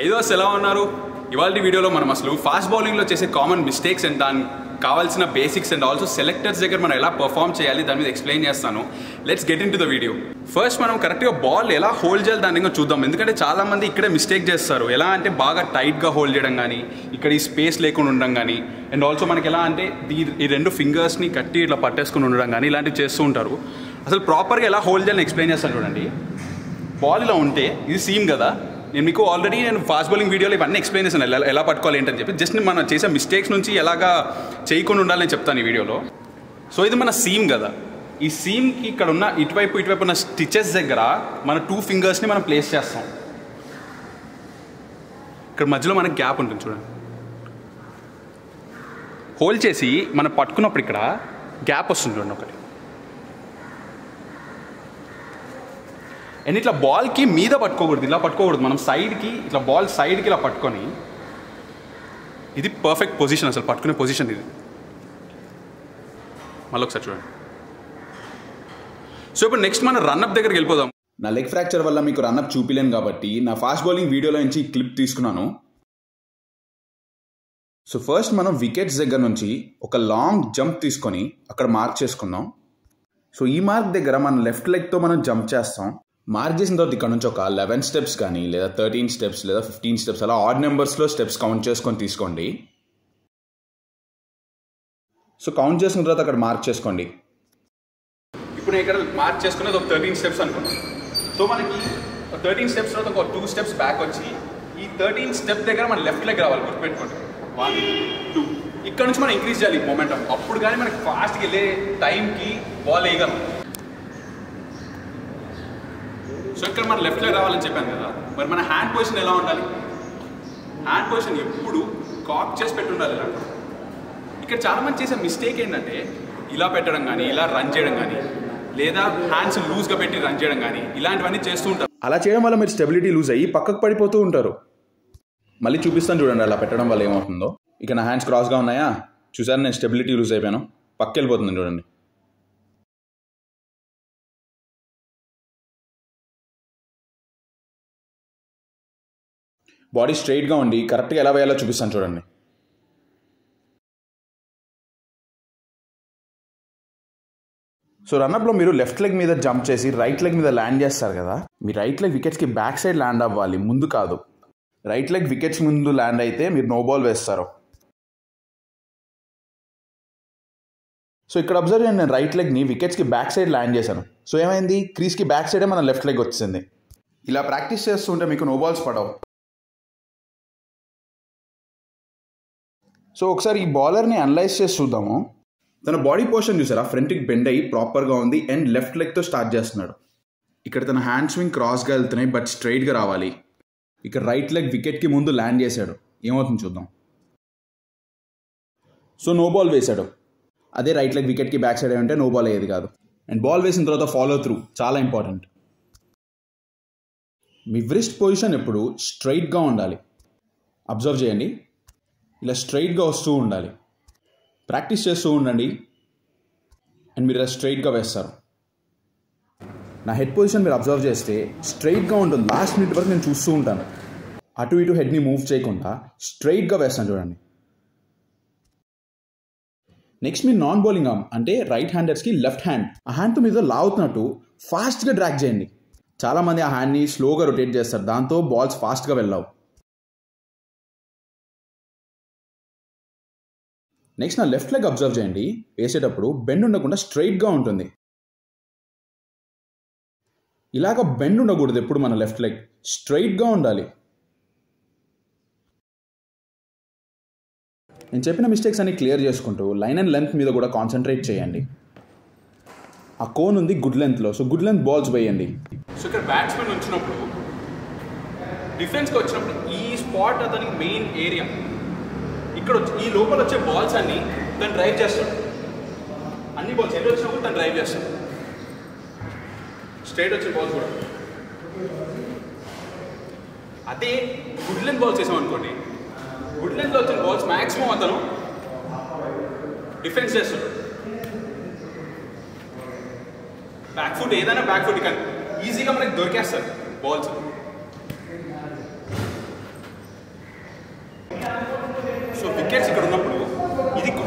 ఐదో ఎలా ఉన్నారు ఇవాళ వీడియోలో మనం అసలు ఫాస్ట్ బౌలింగ్లో చేసే కామన్ మిస్టేక్స్ అండ్ దానికి కావాల్సిన బేసిక్స్ అండ్ ఆల్సో సెలెక్టర్స్ దగ్గర మనం ఎలా పర్ఫామ్ చేయాలి దాని మీద ఎక్స్ప్లెయిన్ చేస్తాను let's get into the video first మనం కరెక్ట్గా బాల్ ఎలా హోల్డ్ చేయాలి దాని ఇంకా చూద్దాం ఎందుకంటే చాలా మంది ఇక్కడే మిస్టేక్ చేస్తారు ఎలా అంటే బాగా టైట్గా హోల్డ్ చేయడం కానీ ఇక్కడ ఈ స్పేస్ లేకుండా ఉండడం కానీ అండ్ ఆల్సో మనకి ఎలా అంటే ఈ ఈ రెండు ఫింగర్స్ని కట్టి ఇట్లా పట్టేసుకుని ఉండడం కానీ ఇలాంటివి చేస్తూ ఉంటారు అసలు ప్రాపర్గా ఎలా హోల్డ్ చేయాలని ఎక్స్ప్లెయిన్ చేస్తాను చూడండి బాల్ ఇలా ఉంటే ఇది సీమ్ కదా నేను మీకు ఆల్రెడీ నేను ఫాస్ట్ బౌలింగ్ వీడియోలో ఇవన్నీ ఎక్స్ప్లెయిన్ చేశాను ఎలా ఎలా పట్టుకోవాలి ఏంటని చెప్పి జస్ట్ మనం చేసే మిస్టేక్స్ నుంచి ఎలాగా చేయకుండా ఉండాలని చెప్తాను ఈ వీడియోలో సో ఇది మన సీమ్ కదా ఈ సీమ్కి ఇక్కడ ఉన్న ఇటువైపు ఇటువైపు ఉన్న స్టిచెస్ దగ్గర మన టూ ఫింగర్స్ని మనం ప్లేస్ చేస్తాం ఇక్కడ మధ్యలో మనకి గ్యాప్ ఉంటుంది చూడండి హోల్డ్ చేసి మనం పట్టుకున్నప్పుడు ఇక్కడ గ్యాప్ వస్తుంది చూడండి ఒకటి అండ్ ఇట్లా బాల్కి మీద పట్టుకోకూడదు ఇలా పట్టుకోకూడదు మనం సైడ్కి ఇట్లా బాల్ సైడ్కి ఇలా పట్టుకొని ఇది పర్ఫెక్ట్ పొజిషన్ అసలు పట్టుకునే పొజిషన్ ఇది మళ్ళీ ఒకసారి చూడండి సో ఇప్పుడు నెక్స్ట్ మనం రన్అప్ దగ్గరికి వెళ్ళిపోదాం నా లెగ్ ఫ్రాక్చర్ వల్ల మీకు రన్అప్ చూపిలేను కాబట్టి నా ఫాస్ట్ బౌలింగ్ వీడియోలో నుంచి ఈ క్లిప్ తీసుకున్నాను సో ఫస్ట్ మనం వికెట్స్ దగ్గర నుంచి ఒక లాంగ్ జంప్ తీసుకొని అక్కడ మార్క్ చేసుకుందాం సో ఈ మార్క్ దగ్గర మన లెఫ్ట్ లెగ్తో మనం జంప్ చేస్తాం మార్క్ చేసిన తర్వాత ఇక్కడ నుంచి ఒక లెవెన్ స్టెప్స్ కానీ లేదా థర్టీన్ స్టెప్స్ లేదా ఫిఫ్టీన్ స్టెప్స్ అలా ఆడ్ నెంబర్స్లో స్టెప్స్ కౌంట్ చేసుకొని తీసుకోండి సో కౌంట్ చేసుకున్న తర్వాత అక్కడ మార్క్ చేసుకోండి ఇప్పుడు నేను ఇక్కడ మార్క్ చేసుకునేది ఒక థర్టీన్ స్టెప్స్ అనుకున్నాను సో మనకి థర్టీన్ స్టెప్స్ తర్వాత ఒక టూ స్టెప్స్ బ్యాక్ వచ్చి ఈ థర్టీన్ స్టెప్ దగ్గర మన లెఫ్ట్ లెగ్ రావాలి గుర్తుపెట్టుకోండి వన్ టూ ఇక్కడ నుంచి మనం ఇంక్రీజ్ చేయాలి మొమెంటం అప్పుడు కానీ మనకి ఫాస్ట్కి వెళ్ళే టైంకి బాల్ వేయగలం సో ఇక్కడ మన లెఫ్ట్ లెగ్ రావాలని చెప్పాను కదా మరి మన హ్యాండ్ పొజిషన్ ఎలా ఉండాలి హ్యాండ్ పొజిషన్ ఎప్పుడు కాక్ చేసి పెట్టి ఉండాలి ఇలా ఇక్కడ చాలా మంది చేసే మిస్టేక్ ఏంటంటే ఇలా పెట్టడం కానీ ఇలా రన్ చేయడం కానీ లేదా హ్యాండ్స్ లూజ్గా పెట్టి రన్ చేయడం కానీ ఇలాంటివన్నీ చేస్తూ ఉంటారు అలా చేయడం వల్ల మీరు స్టెబిలిటీ లూజ్ అయ్యి పక్కకు పడిపోతూ ఉంటారు మళ్ళీ చూపిస్తాను చూడండి అలా పెట్టడం వల్ల ఏమవుతుందో ఇక నా హ్యాండ్స్ క్రాస్గా ఉన్నాయా చూసారు నేను స్టెబిలిటీ లూజ్ అయిపోయాను పక్క వెళ్ళిపోతుంది చూడండి బాడీ స్ట్రైట్గా ఉండి కరెక్ట్గా ఎలా వేయాలో చూపిస్తాను చూడండి సో రన్అప్లో మీరు లెఫ్ట్ లెగ్ మీద జంప్ చేసి రైట్ లెగ్ మీద ల్యాండ్ చేస్తారు కదా మీ రైట్ లెగ్ వికెట్స్కి బ్యాక్ సైడ్ ల్యాండ్ అవ్వాలి ముందు కాదు రైట్ లెగ్ వికెట్స్ ముందు ల్యాండ్ అయితే మీరు నో బాల్ వేస్తారు సో ఇక్కడ అబ్జర్వ్ చేయండి నేను రైట్ లెగ్ని వికెట్స్కి బ్యాక్ సైడ్ ల్యాండ్ చేశాను సో ఏమైంది క్రీస్కి బ్యాక్ సైడే మన లెఫ్ట్ లెగ్ వచ్చింది ఇలా ప్రాక్టీస్ చేస్తుంటే మీకు నో బాల్స్ పడవు సో ఒకసారి ఈ బౌలర్ని అనలైజ్ చేసి చూద్దాము తన బాడీ పోర్షన్ చూసారా ఫ్రంట్కి బెండ్ అయ్యి ప్రాపర్గా ఉంది అండ్ లెఫ్ట్ లెగ్తో స్టార్ట్ చేస్తున్నాడు ఇక్కడ తన హ్యాండ్ స్వింగ్ క్రాస్గా వెళ్తున్నాయి బట్ స్ట్రైట్గా రావాలి ఇక్కడ రైట్ లెగ్ వికెట్కి ముందు ల్యాండ్ చేశాడు ఏమవుతుంది చూద్దాం సో నో బాల్ వేశాడు అదే రైట్ లెగ్ వికెట్కి బ్యాక్ సైడ్ ఉంటే నో బాల్ అయ్యేది కాదు అండ్ బాల్ వేసిన తర్వాత ఫాలో త్రూ చాలా ఇంపార్టెంట్ మీ వ్రిస్ట్ పొజిషన్ ఎప్పుడు స్ట్రైట్గా ఉండాలి అబ్జర్వ్ చేయండి ఇలా స్ట్రైట్గా వస్తూ ఉండాలి ప్రాక్టీస్ చేస్తూ ఉండండి అండ్ మీరు ఇలా స్ట్రైట్గా వేస్తారు నా హెడ్ పొజిషన్ మీరు అబ్జర్వ్ చేస్తే స్ట్రైట్గా ఉంటుంది లాస్ట్ మినిట్ వరకు నేను చూస్తూ ఉంటాను అటు ఇటు హెడ్ని మూవ్ చేయకుండా స్ట్రైట్గా వేస్తాను చూడండి నెక్స్ట్ మీ నాన్ బౌలింగ్ ఆర్మ్ అంటే రైట్ హ్యాండర్స్కి లెఫ్ట్ హ్యాండ్ ఆ హ్యాండ్తో మీద లావుతున్నట్టు ఫాస్ట్గా డ్రాక్ చేయండి చాలామంది ఆ హ్యాండ్ని స్లోగా రొటేట్ చేస్తారు దాంతో బాల్స్ ఫాస్ట్గా వెళ్ళావు నెక్స్ట్ నా లెఫ్ట్ లెగ్ అబ్జర్వ్ చేయండి వేసేటప్పుడు బెండ్ ఉండకుండా స్ట్రైట్గా ఉంటుంది ఇలాగ బెండ్ ఉండకూడదు ఎప్పుడు మన లెఫ్ట్ లెగ్ స్ట్రైట్గా ఉండాలి నేను చెప్పిన మిస్టేక్స్ అన్ని క్లియర్ చేసుకుంటూ లైన్ అండ్ లెంత్ మీద కూడా కాన్సన్ట్రేట్ చేయండి ఆ కోన్ ఉంది గుడ్ లెంత్లో సో గుడ్ లెంత్ బాల్స్ వేయండి సో ఇక్కడ బ్యాట్స్మెన్ వచ్చినప్పుడు డిఫెన్స్కి వచ్చినప్పుడు ఈ స్పాట్ అతనికి మెయిన్ ఏరియా ఇక్కడ వచ్చి ఈ లోపల వచ్చే బాల్స్ అన్ని తను డ్రైవ్ చేస్తాడు అన్ని బాల్స్ ఎటు వచ్చినప్పుడు తను డ్రైవ్ చేస్తాడు స్ట్రైట్ వచ్చిన బాల్స్ కూడా అదే గుడ్ లెంత్ బాల్స్ వేసాం అనుకోండి గుడ్ లెంత్లో వచ్చిన బాల్స్ మ్యాక్సిమం అతను డిఫెన్స్ చేస్తాడు బ్యాక్ ఫుట్ ఏదైనా బ్యాక్ ఫుట్ కానీ ఈజీగా మనకి దొరికేస్తారు balls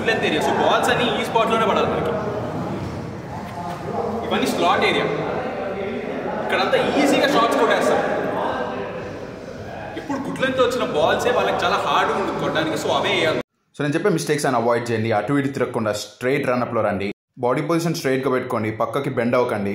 good length area so balls అన్ని ఈ స్పాట్లోనే పడాలి మనకి ఇవన్నీ స్లాట్ ఏరియా ఇక్కడంతా ఈజీగా షాట్స్ కొట్టేస్తాం ఇప్పుడు గుడ్ లెంత్ వచ్చిన బాల్సే వాళ్ళకి చాలా హార్డ్ ఉంటుంది కొట్టడానికి సో అవే వేయాలి సో నేను చెప్పే మిస్టేక్స్ అని అవాయిడ్ చేయండి అటు ఇటు తిరగకుండా స్ట్రైట్ రన్అప్లో రండి బాడీ పొజిషన్ స్ట్రైట్గా పెట్టుకోండి పక్కకి బెండ్ అవ్వకండి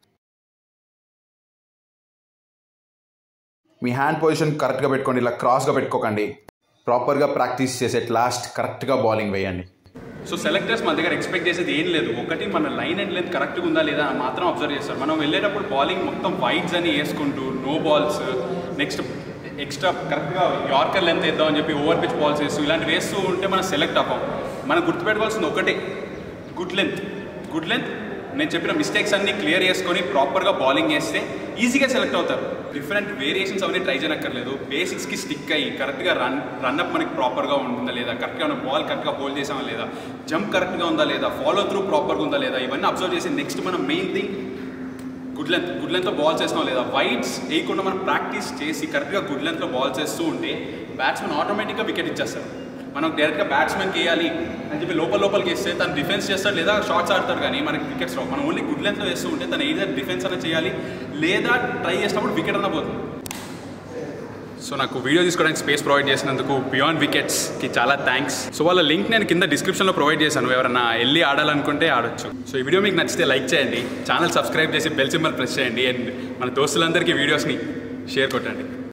మీ హ్యాండ్ పొజిషన్ కరెక్ట్గా పెట్టుకోండి ఇలా క్రాస్గా పెట్టుకోకండి ప్రాపర్గా ప్రాక్టీస్ చేసే లాస్ట్ కరెక్ట్గా బౌలింగ్ వేయండి సో సెలెక్టర్స్ మన దగ్గర ఎక్స్పెక్ట్ చేసేది ఏం లేదు ఒకటి మన లైన్ అండ్ లెంత్ కరెక్ట్గా ఉందా లేదా అని మాత్రం అబ్జర్వ్ చేస్తారు మనం వెళ్ళేటప్పుడు బౌలింగ్ మొత్తం వైడ్స్ అని వేసుకుంటూ నో బాల్స్ నెక్స్ట్ ఎక్స్ట్రా కరెక్ట్గా యార్కర్ లెంత్ వేద్దాం అని చెప్పి ఓవర్ పిచ్ బాల్స్ వేస్తూ ఇలాంటి వేస్తూ ఉంటే మనం సెలెక్ట్ అవ్వం మనం గుర్తుపెట్టుకోవాల్సింది ఒకటే గుడ్ లెంత్ గుడ్ లెంత్ నేను చెప్పిన మిస్టేక్స్ అన్ని క్లియర్ చేసుకొని ప్రాపర్గా బౌలింగ్ చేస్తే ఈజీగా సెలెక్ట్ అవుతారు డిఫరెంట్ వేరియేషన్స్ అవన్నీ ట్రై చేయనక్కర్లేదు బేసిక్స్కి స్టిక్ అయ్యి కరెక్ట్గా రన్ రన్అప్ మనకి ప్రాపర్గా ఉంటుందా లేదా కరెక్ట్గా ఉన్న బాల్ కరెక్ట్గా హోల్డ్ చేసామా లేదా జంప్ కరెక్ట్గా ఉందా లేదా ఫాలో త్రూ ప్రాపర్గా ఉందా లేదా ఇవన్నీ అబ్జర్వ్ చేసి నెక్స్ట్ మనం main thing good length good లెంత్లో బాల్స్ వేస్తున్నాం లేదా వైడ్స్ వేయకుండా మనం ప్రాక్టీస్ చేసి కరెక్ట్గా గుడ్ లెంత్లో బాల్స్ వేస్తూ ఉంటే బ్యాట్స్మెన్ ఆటోమేటిక్గా వికెట్ ఇచ్చేస్తారు మనం డైరెక్ట్గా బ్యాట్స్మెన్కి వేయాలి అని చెప్పి లోపల లోపలికి వేస్తే తను డిఫెన్స్ చేస్తాడు లేదా షార్ట్స్ ఆడతాడు కానీ మనకి వికెట్స్ రావు మనం ఓన్లీ గుడ్ లెంత్లో వేస్తూ ఉంటే తను ఏదైనా డిఫెన్స్ అన్న చేయాలి లేదా ట్రై చేసినప్పుడు వికెట్ అన్న పోతుంది సో నాకు వీడియో తీసుకోవడానికి స్పేస్ ప్రొవైడ్ చేసినందుకు బియాండ్ వికెట్స్కి చాలా థ్యాంక్స్ సో వాళ్ళ లింక్ నేను కింద డిస్క్రిప్షన్లో ప్రొవైడ్ చేశాను ఎవరైనా వెళ్ళి ఆడాలనుకుంటే ఆడొచ్చు సో ఈ వీడియో మీకు నచ్చితే లైక్ చేయండి ఛానల్ సబ్స్క్రైబ్ చేసి బెల్ సింబల్ ప్రెస్ చేయండి అండ్ మన దోస్తులందరికీ వీడియోస్ని షేర్ కొట్టండి